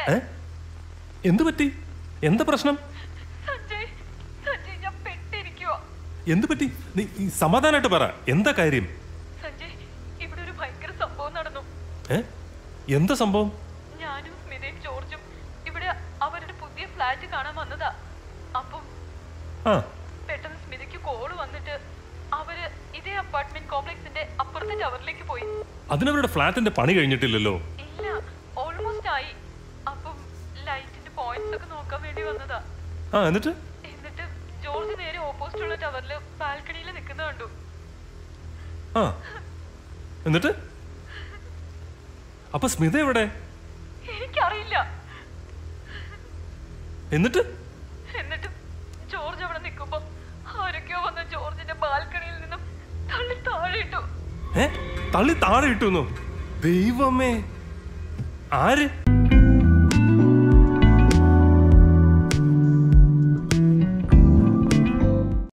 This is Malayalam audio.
ഏ എന്തു പറ്റി എന്താ പ്രശ്നം സഞ്ജയ് സഞ്ജയ് ഞാൻ പെട്ടിരിക്കുവാ എന്തു പറ്റി നീ ഈ സമാധാനമായിട്ട് പറ എന്താ കാര്യം സഞ്ജയ് ഇവിടെ ഒരു ഭയങ്കര സംഭവം നടന്നു ഏ എന്താ സംഭവം ഞാനും സ്മിതയും ജോർജും ഇവിടെ അവരുടെ പുതിയ ഫ്ലാറ്റ് കാണാൻ വന്നതാ അപ്പം ആ പെട്ടെന്ന് സ്മിതയ്ക്ക് കോള് വന്നിട്ട് അവര് ഇതേ അപ്പാർട്ട്മെന്റ് കോംപ്ലക്സിന്റെ അപ്പുറത്തെ ടവറിലേക്ക് പോയി അതിനവരുടെ ഫ്ലാറ്റിന്റെ പണി കഴിഞ്ഞിട്ടില്ലല്ലോ ഇല്ല ഓൾമോസ്റ്റ് ആയി അപ്പം ലൈറ്റിന്റെ പോയിന്റ്സ് ഒക്കെ നോക്കാൻ വേണ്ടി വന്നതാ ആ എന്നിട്ട് എന്നിട്ട് ജോർജ് നേരെ ഓപ്പോസിറ്റ് ഉള്ള ടവറില് ബാൽക്കണിയിൽ നിൽക്കുന്ന കണ്ടു ആ എന്നിട്ട് അപ്പൊ സ്മിത എവിടെ എനിക്കറിയില്ല എന്നിട്ട് എന്നിട്ട് ജോർജ് അവിടെ നിൽക്കുമ്പോ ആരൊക്കെയോ വന്ന് ജോർജിന്റെ ബാൽക്കണിയിൽ നിന്നും തള്ളി താഴെ ഇട്ടു ഏ തള്ളി താഴെ ഇട്ടുന്നു ദൈവമേ ആര്